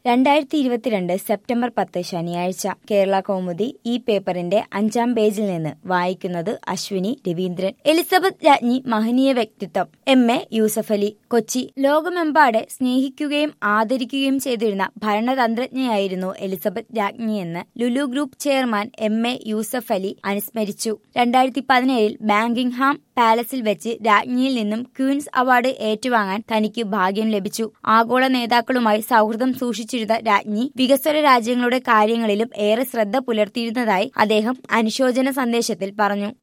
രണ്ടായിരത്തി ഇരുപത്തിരണ്ട് സെപ്റ്റംബർ പത്ത് ശനിയാഴ്ച കേരള കൗമുദി ഈ പേപ്പറിന്റെ അഞ്ചാം പേജിൽ നിന്ന് വായിക്കുന്നത് അശ്വിനി രവീന്ദ്രൻ എലിസബത്ത് രാജ്ഞി മഹനീയ വ്യക്തിത്വം എം എ യൂസഫ് അലി കൊച്ചി ലോകമെമ്പാടെ സ്നേഹിക്കുകയും ആദരിക്കുകയും ചെയ്തിരുന്ന ഭരണതന്ത്രജ്ഞയായിരുന്നു എലിസബത്ത് രാജ്ഞിയെന്ന് Lulu group chairman M A Yusuff Ali അനുസ്മരിച്ചു രണ്ടായിരത്തി പതിനേഴിൽ ബാങ്കിംഗ്ഹാം പാലസിൽ വെച്ച് രാജ്ഞിയിൽ നിന്നും ക്വീൻസ് അവാർഡ് ഏറ്റുവാങ്ങാൻ തനിക്ക് ഭാഗ്യം ലഭിച്ചു ആഗോള നേതാക്കളുമായി സൗഹൃദം സൂക്ഷിച്ചിരുന്ന രാജ്ഞി വികസ്വര രാജ്യങ്ങളുടെ കാര്യങ്ങളിലും ഏറെ ശ്രദ്ധ പുലർത്തിയിരുന്നതായി അദ്ദേഹം അനുശോചന സന്ദേശത്തിൽ പറഞ്ഞു